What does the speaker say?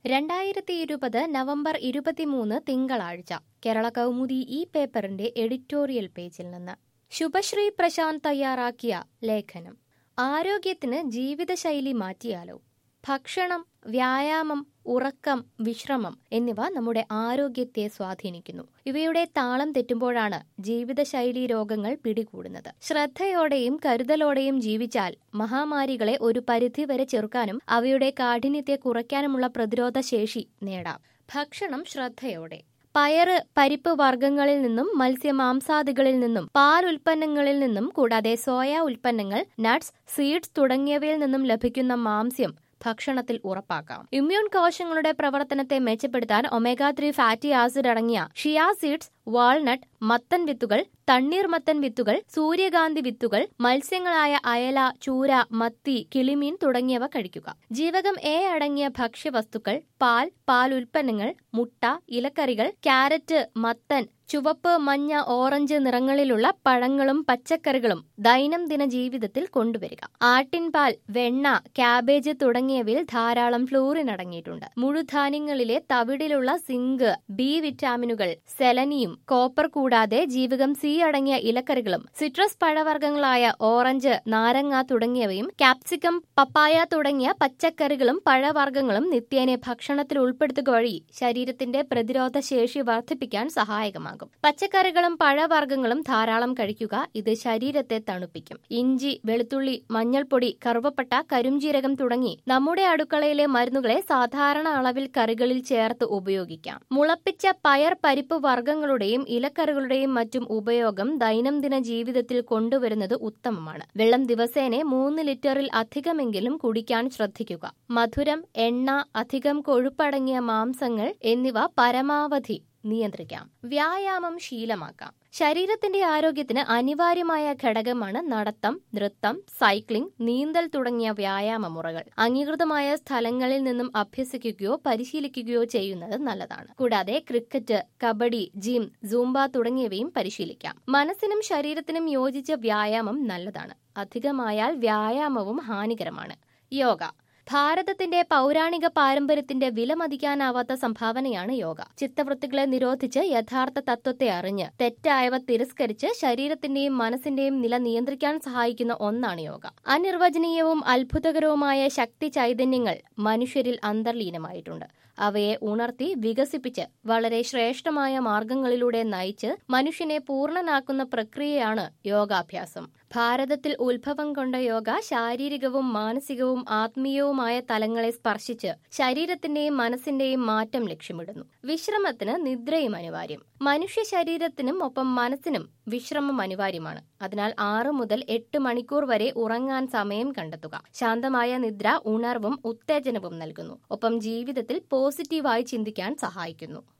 രണ്ടായിരത്തി ഇരുപത് നവംബർ ഇരുപത്തിമൂന്ന് തിങ്കളാഴ്ച കേരള കൗമുദി ഈ പേപ്പറിന്റെ എഡിറ്റോറിയൽ പേജിൽ നിന്ന് ശുഭശ്രീ പ്രശാന്ത് തയ്യാറാക്കിയ ലേഖനം ആരോഗ്യത്തിന് ജീവിതശൈലി മാറ്റിയാലോ ഭക്ഷണം വ്യായാമം ഉറക്കം വിശ്രമം എന്നിവ നമ്മുടെ ആരോഗ്യത്തെ സ്വാധീനിക്കുന്നു ഇവയുടെ താളം തെറ്റുമ്പോഴാണ് ജീവിതശൈലി രോഗങ്ങൾ പിടികൂടുന്നത് ശ്രദ്ധയോടെയും കരുതലോടെയും ജീവിച്ചാൽ മഹാമാരികളെ ഒരു പരിധിവരെ ചെറുക്കാനും അവയുടെ കാഠിന്യത്തെ കുറയ്ക്കാനുമുള്ള പ്രതിരോധ ശേഷി നേടാം ഭക്ഷണം ശ്രദ്ധയോടെ പയറ് പരിപ്പ് വർഗ്ഗങ്ങളിൽ നിന്നും മത്സ്യമാംസാദികളിൽ നിന്നും പാൽ ഉൽപ്പന്നങ്ങളിൽ നിന്നും കൂടാതെ സോയ ഉൽപ്പന്നങ്ങൾ നട്ട്സ് സീഡ്സ് തുടങ്ങിയവയിൽ നിന്നും ലഭിക്കുന്ന മാംസ്യം ഭക്ഷണത്തിൽ ഉറപ്പാക്കാം ഇമ്മ്യൂൺ കോശങ്ങളുടെ പ്രവർത്തനത്തെ മെച്ചപ്പെടുത്താൻ ഒമേഗ ത്രീ ഫാറ്റി ആസിഡ് അടങ്ങിയ ഷിയാ സീഡ്സ് വാൾനട്ട് മത്തൻ വിത്തുകൾ തണ്ണീർമത്തൻ വിത്തുകൾ സൂര്യകാന്തി വിത്തുകൾ മത്സ്യങ്ങളായ അയല ചൂര മത്തി കിളിമീൻ തുടങ്ങിയവ കഴിക്കുക ജീവകം എ അടങ്ങിയ ഭക്ഷ്യവസ്തുക്കൾ പാൽ പാൽ ഉൽപ്പന്നങ്ങൾ മുട്ട ഇലക്കറികൾ ക്യാരറ്റ് മത്തൻ ചുവപ്പ് മഞ്ഞ ഓറഞ്ച് നിറങ്ങളിലുള്ള പഴങ്ങളും പച്ചക്കറികളും ദൈനംദിന ജീവിതത്തിൽ കൊണ്ടുവരിക ആട്ടിൻപാൽ വെണ്ണ ക്യാബേജ് തുടങ്ങിയവയിൽ ധാരാളം ഫ്ലൂറിൻ അടങ്ങിയിട്ടുണ്ട് മുഴുധാന്യങ്ങളിലെ തവിടിലുള്ള സിങ്ക് ബി വിറ്റാമിനുകൾ സെലനിയും കോപ്പർ കൂടാതെ ജീവകം സി അടങ്ങിയ ഇലക്കറികളും സിട്രസ് പഴവർഗ്ഗങ്ങളായ ഓറഞ്ച് നാരങ്ങ തുടങ്ങിയവയും കാപ്സിക്കം പപ്പായ തുടങ്ങിയ പച്ചക്കറികളും പഴവർഗ്ഗങ്ങളും നിത്യേന ഭക്ഷണത്തിൽ ഉൾപ്പെടുത്തുക വഴി ശരീരത്തിന്റെ പ്രതിരോധ ശേഷി വർദ്ധിപ്പിക്കാൻ സഹായകമാകും പച്ചക്കറികളും പഴവർഗ്ഗങ്ങളും ധാരാളം കഴിക്കുക ഇത് ശരീരത്തെ തണുപ്പിക്കും ഇഞ്ചി വെളുത്തുള്ളി മഞ്ഞൾപ്പൊടി കറുവപ്പട്ട കരുംജീരകം തുടങ്ങി നമ്മുടെ അടുക്കളയിലെ മരുന്നുകളെ സാധാരണ അളവിൽ കറികളിൽ ചേർത്ത് ഉപയോഗിക്കാം മുളപ്പിച്ച പയർ പരിപ്പ് വർഗ്ഗങ്ങളുടെയും ഇലക്കറികളുടെയും മറ്റും ഉപയോഗം ദൈനംദിന ജീവിതത്തിൽ കൊണ്ടുവരുന്നത് ഉത്തമമാണ് വെള്ളം ദിവസേന മൂന്ന് ലിറ്ററിൽ അധികമെങ്കിലും കുടിക്കാൻ ശ്രദ്ധിക്കുക മധുരം എണ്ണ അധികം കൊഴുപ്പടങ്ങിയ മാംസങ്ങൾ എന്നിവ പരമാവധി നിയന്ത്രിക്കാം വ്യായാമം ശീലമാക്കാം ശരീരത്തിന്റെ ആരോഗ്യത്തിന് അനിവാര്യമായ ഘടകമാണ് നടത്തം നൃത്തം സൈക്ലിംഗ് നീന്തൽ തുടങ്ങിയ വ്യായാമ മുറകൾ അംഗീകൃതമായ സ്ഥലങ്ങളിൽ നിന്നും അഭ്യസിക്കുകയോ പരിശീലിക്കുകയോ ചെയ്യുന്നത് നല്ലതാണ് കൂടാതെ ക്രിക്കറ്റ് കബഡി ജിം സൂംബ തുടങ്ങിയവയും പരിശീലിക്കാം മനസ്സിനും ശരീരത്തിനും യോജിച്ച വ്യായാമം നല്ലതാണ് അധികമായാൽ വ്യായാമവും ഹാനികരമാണ് യോഗ ഭാരതത്തിന്റെ പൗരാണിക പാരമ്പര്യത്തിന്റെ വിലമതിക്കാനാവാത്ത സംഭാവനയാണ് യോഗ ചിത്തവൃത്തികളെ നിരോധിച്ച് യഥാർത്ഥ തത്വത്തെ അറിഞ്ഞ് തെറ്റായവ തിരസ്കരിച്ച് ശരീരത്തിന്റെയും മനസ്സിന്റെയും നില നിയന്ത്രിക്കാൻ സഹായിക്കുന്ന ഒന്നാണ് യോഗ അനിർവചനീയവും അത്ഭുതകരവുമായ ശക്തി ചൈതന്യങ്ങൾ മനുഷ്യരിൽ അന്തർലീനമായിട്ടുണ്ട് അവയെ ഉണർത്തി വികസിപ്പിച്ച് വളരെ ശ്രേഷ്ഠമായ മാർഗങ്ങളിലൂടെ നയിച്ച് മനുഷ്യനെ പൂർണ്ണനാക്കുന്ന പ്രക്രിയയാണ് യോഗാഭ്യാസം ഭാരതത്തിൽ ഉത്ഭവം കൊണ്ട യോഗ ശാരീരികവും മാനസികവും ആത്മീയവുമായ തലങ്ങളെ സ്പർശിച്ച് ശരീരത്തിന്റെയും മനസ്സിന്റെയും മാറ്റം ലക്ഷ്യമിടുന്നു വിശ്രമത്തിന് നിദ്രയും അനിവാര്യം മനുഷ്യ ശരീരത്തിനും ഒപ്പം മനസ്സിനും വിശ്രമം അനിവാര്യമാണ് അതിനാൽ ആറ് മുതൽ എട്ട് മണിക്കൂർ വരെ ഉറങ്ങാൻ സമയം കണ്ടെത്തുക ശാന്തമായ നിദ്ര ഉണർവും ഉത്തേജനവും നൽകുന്നു ഒപ്പം ജീവിതത്തിൽ പോസിറ്റീവായി ചിന്തിക്കാൻ സഹായിക്കുന്നു